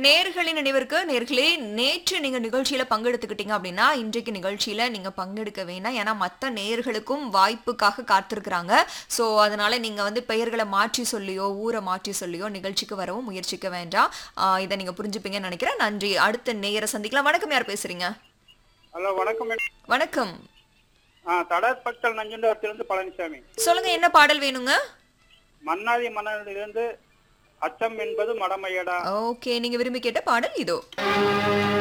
நேர்களின் நினைவிற்கு நேர்களே நேற்று நீங்க நிகழ்ச்சியில பங்கெடுத்துக்கிட்டீங்க அப்படின்னா இன்றைக்கு நிகழ்ச்சியில நீங்க பங்கெடுக்க வேணாம் ஏன்னா மத்த நேர்களுக்கும் வாய்ப்புக்காக காத்திருக்கிறாங்க சோ அதனால நீங்க வந்து பெயர்களை மாற்றி சொல்லியோ ஊரை மாற்றி சொல்லியோ நிகழ்ச்சிக்கு வரவும் முயற்சிக்க வேண்டாம் ஆஹ் இதை நீங்க புரிஞ்சுப்பீங்கன்னு நினைக்கிறேன் நன்றி அடுத்த நேர சந்திக்கலாம் வணக்கம் யார் பேசுறீங்க ஹலோ வணக்கம் மேடம் வணக்கம் ஆ தடார் பக்தல் நஞ்சுண்டவரத்திலிருந்து பழனிசாமி சொல்லுங்க என்ன பாடல் வேணுங்க மன்னாதி மன்னனிலிருந்து அச்சம் என்பது மடமையடா ஓகே நீங்க விரும்பி கேட்ட பாடல் இதோ